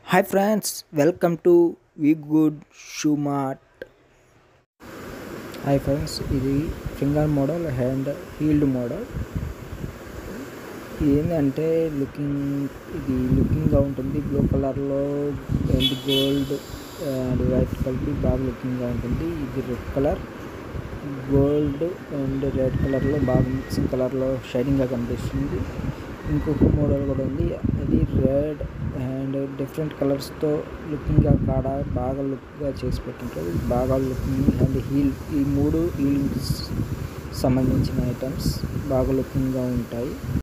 hi friends welcome to V good shoe mart hi friends ఇది finger model hand heeled model ఏంటంటే looking ఇది లుకింగ్గా ఉంటుంది blue కలర్లో అండ్ గోల్డ్ అండ్ వైట్ కలిపి బాగా లుకింగ్గా ఉంటుంది ఇది red colour gold and red కలర్లో బాగా మిక్సింగ్ కలర్లో షైనింగ్గా కనిపిస్తుంది ఇంకొక మోడల్ కూడా ఉంది అది రెడ్ అండ్ డిఫరెంట్ కలర్స్తో లుకింగ్గా కాడ బాగా లుక్గా చేసి పెట్టింటారు బాగా లుకింగ్ అండ్ హీల్ ఈ మూడు హీలింగ్స్ సంబంధించిన ఐటమ్స్ బాగా లుకింగ్గా ఉంటాయి